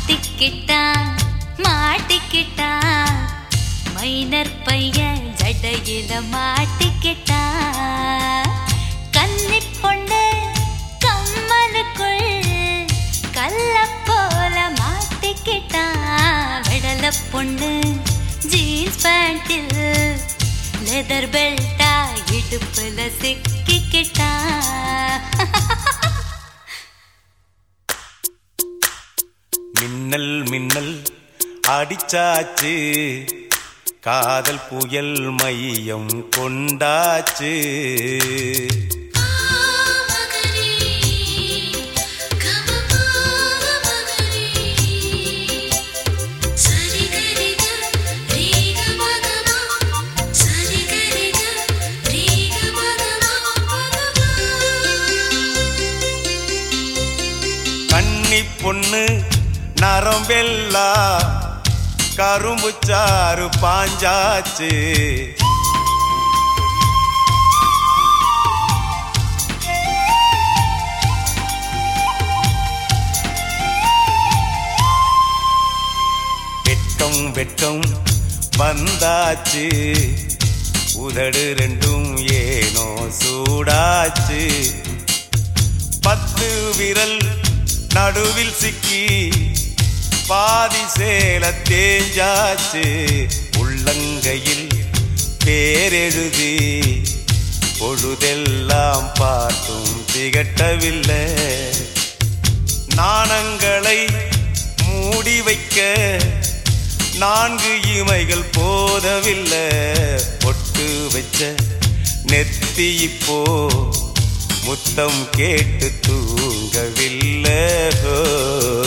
மாட்டிக்கிட்டான் மாட்டிக்கிட்டான் மைனர் பையன் ஜடையில மாட்டிக்கிட்டான் கன்னி பொண்ணு கம்மலுக்குள் கல்ல போல மாட்டிக்கிட்டான் விடல பொண்ணு ஜீன்ஸ் பேண்டில் லெதர் பெல்ட்டா இடுப்புல சிக்கிக்கிட்டான் மின்னல் மின்னல் அடிச்சாச்சு காதல் புயல் மையம் கொண்டாச்சு கன்னி பொண்ணு நரம்பெல்லா கரும்புச்சாறு பாஞ்சாச்சு வெட்கம் வெட்கம் வந்தாச்சு உதடு ரெண்டும் ஏனோ சூடாச்சு பத்து விரல் நடுவில் சிக்கி பாதி சேல தேஞ்சாச்சு உள்ளங்கையில் பேரெழுதி பொழுதெல்லாம் பார்த்தும் திகட்டவில்லை நாணங்களை மூடி வைக்க நான்கு இமைகள் போதவில்லை பொட்டு வச்ச நெத்தி இப்போ முத்தம் கேட்டு தூங்கவில்லை ஹோ